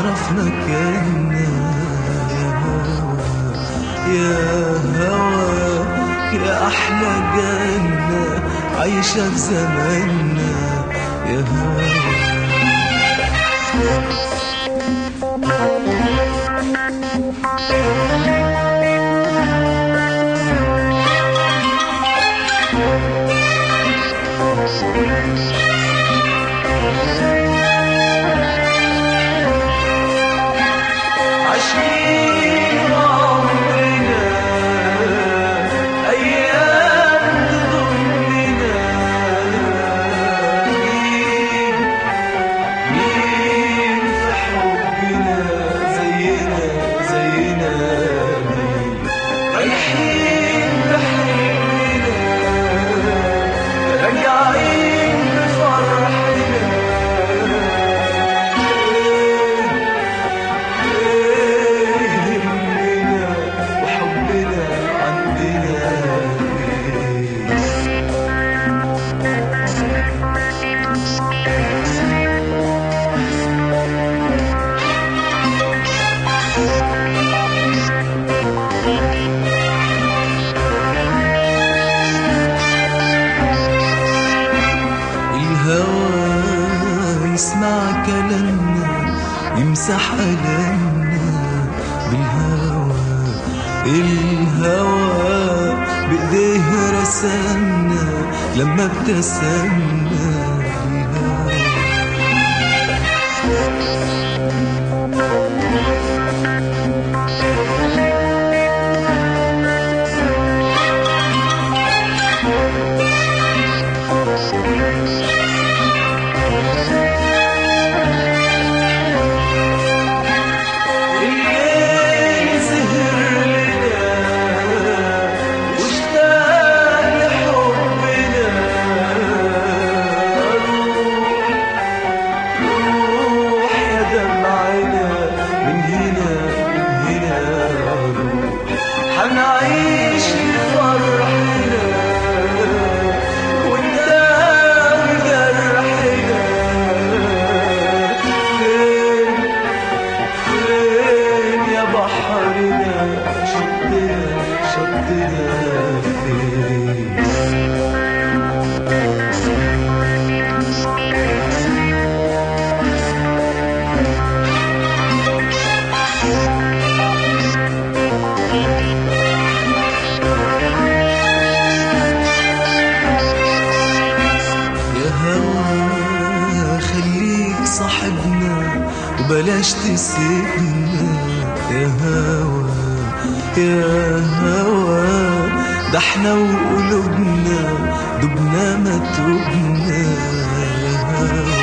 تعرف مكاننا يا هوا يا أحلى جنة عايشة في زماننا يا هوا عشقين عمرنا أيام تضمنا مين مين في حبنا زينا زينا مين رايحين بحلمنا راجعين بفرحنا يهمنا وحبنا عندنا الهوى يسمع كلامنا يمسح ألمنا بالهوى الهوى بإيديه رسمنا لما ابتسمنا الهوى الليل سهر لنا واشتاق لحبنا روح يا دمعنا من هنا من هنا روح حنعيش لفرحنا وانت وجرحنا فين فين يا بحرنا شطنا شطنا فين يا هوا خليك صاحبنا وبلاش تسيبنا يا هوا يا هوا ده احنا وقلوبنا دبنا ما تبنا يا هوا